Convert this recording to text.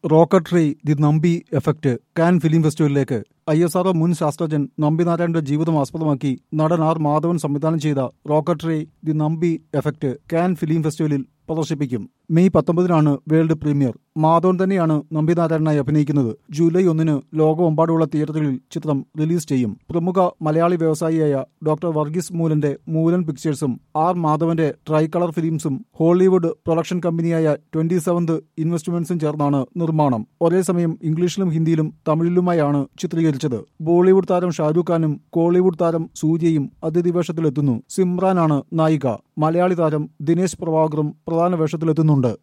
Rocketry the Nambi effect Cannes film ഫെസ്റ്റിവലിലേക്ക് I S R മുൻ ശാസ്ത്രജ്ഞൻ നമ്പി നാരായണന്റെ ജീവിതം ആസ്പദമാക്കി നടൻ ആർ മാധവൻ സംവിധാനം ചെയ്ത Rocketry the Nambi effect Cannes film ഫെസ്റ്റിവലിൽ പ്രദർശിപ്പിക്കും മെയ് പത്തൊമ്പതിനാണ് വേൾഡ് പ്രീമിയർ മാധവൻ തന്നെയാണ് നമ്പി നാരായണനായി അഭിനയിക്കുന്നത് ജൂലൈ ഒന്നിന് ലോകമെമ്പാടുമുള്ള തിയേറ്ററുകളിൽ ചിത്രം റിലീസ് ചെയ്യും പ്രമുഖ മലയാളി വ്യവസായിയായ ഡോക്ടർ വർഗീസ് മൂലന്റെ മൂലൻ പിക്ചേഴ്സും ആർ മാധവന്റെ ട്രൈ കളർ ഫിലിംസും ഹോളിവുഡ് പ്രൊഡക്ഷൻ കമ്പനിയായ ട്വന്റി സെവന്ത് ഇൻവെസ്റ്റ്മെന്റ്സും ചേർന്നാണ് നിർമ്മാണം ഒരേ സമയം ഇംഗ്ലീഷിലും ഹിന്ദിയിലും തമിഴിലുമായാണ് ചിത്രീകരിച്ചത് ബോളിവുഡ് താരം ഷാരൂഖ് ഖാനും കോളിവുഡ് താരം സൂര്യയും അതിഥി വേഷത്തിലെത്തുന്നു സിമ്രാനാണ് നായിക മലയാളി താരം ദിനേശ് പ്രഭാകറും പ്രധാന വേഷത്തിലെത്തുന്നുണ്ട്